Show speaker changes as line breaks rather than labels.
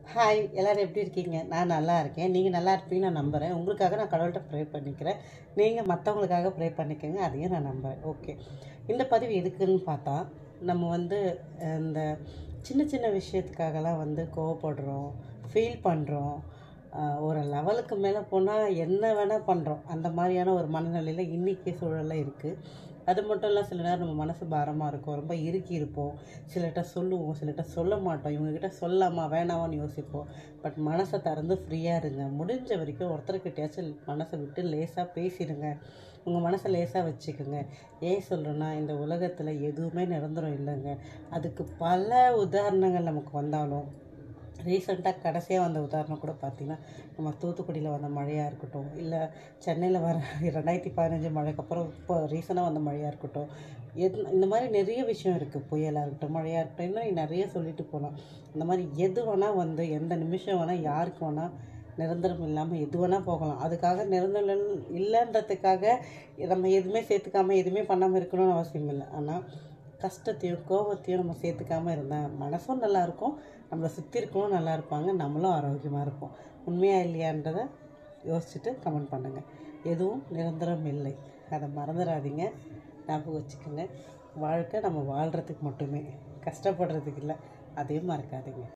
hi எல்லோரும் எப்படி இருக்கீங்க நான் நல்லா இருக்கேன் நீங்கள் நல்லா இருப்பீங்கன்னு நான் நம்புகிறேன் உங்களுக்காக நான் கடவுள்கிட்ட ப்ரே பண்ணிக்கிறேன் நீங்கள் மற்றவங்களுக்காக ப்ரே பண்ணிக்கோங்க அதையும் நான் நம்புகிறேன் ஓகே இந்த பதிவு எதுக்குன்னு பார்த்தா நம்ம வந்து அஹ், இந்த சின்ன சின்ன விஷயத்துக்காகலாம் வந்து கோவப்படுறோம் ஃபீல் பண்ணுறோம் ஒரு லெவலுக்கு மேலே போனால் என்ன வேணால் பண்ணுறோம் அந்த மாதிரியான ஒரு மனநிலையில் இன்றைக்கி சூழலில் இருக்குது அது மட்டும் இல்லை சில நேரம் நம்ம மனசு பாரமாக இருக்கும் ரொம்ப இறுக்கி இருப்போம் சிலர்கிட்ட சொல்லுவோம் சிலர்கிட்ட சொல்ல மாட்டோம் இவங்ககிட்ட சொல்லாமா வேணாமான்னு யோசிப்போம் பட் மனசை திறந்து ஃப்ரீயாக இருங்க முடிஞ்ச வரைக்கும் ஒருத்தர்கிட்டயாச்சும் மனசை விட்டு லேசாக பேசிடுங்க உங்கள் மனசை லேசாக வச்சுக்கோங்க ஏன் சொல்கிறேன்னா இந்த உலகத்தில் எதுவுமே நிரந்தரம் இல்லைங்க அதுக்கு பல உதாரணங்கள் நமக்கு வந்தாலும் ரீசெண்டாக கடைசியாக வந்த உதாரணம் கூட பார்த்திங்கன்னா நம்ம தூத்துக்குடியில் வந்த மழையாக இருக்கட்டும் இல்லை சென்னையில் வர ரெண்டாயிரத்தி பதினஞ்சு மழைக்கு அப்புறம் இப்போ ரீசெண்டாக வந்த மழையாக இருக்கட்டும் எது இந்த மாதிரி நிறைய விஷயம் இருக்குது புயலாக இருக்கட்டும் மழையாக இருக்கட்டும் இன்னும் நிறைய சொல்லிட்டு போகலாம் இந்த மாதிரி எது வேணால் வந்து எந்த நிமிஷம் வேணால் யாருக்கு வேணால் நிரந்தரம் இல்லாமல் எது வேணால் போகலாம் அதுக்காக நிரந்தரம் இல்லைன்றதுக்காக நம்ம எதுவுமே சேர்த்துக்காம எதுவுமே பண்ணாமல் இருக்கணும்னு அவசியம் இல்லை ஆனால் கஷ்டத்தையும் கோபத்தையும் நம்ம சேர்த்துக்காம இருந்தால் மனசும் நல்லா இருக்கும் நம்மளை சுற்றி இருக்கவும் நல்லா இருப்பாங்க நம்மளும் ஆரோக்கியமாக இருப்போம் உண்மையாக இல்லையான்றதை யோசிச்சுட்டு கமெண்ட் பண்ணுங்கள் எதுவும் நிரந்தரம் இல்லை அதை மறந்துடாதீங்க ஞாபகம் வச்சுக்கோங்க வாழ்க்கை நம்ம வாழ்கிறதுக்கு மட்டுமே கஷ்டப்படுறதுக்கு இல்லை அதையும் மறக்காதீங்க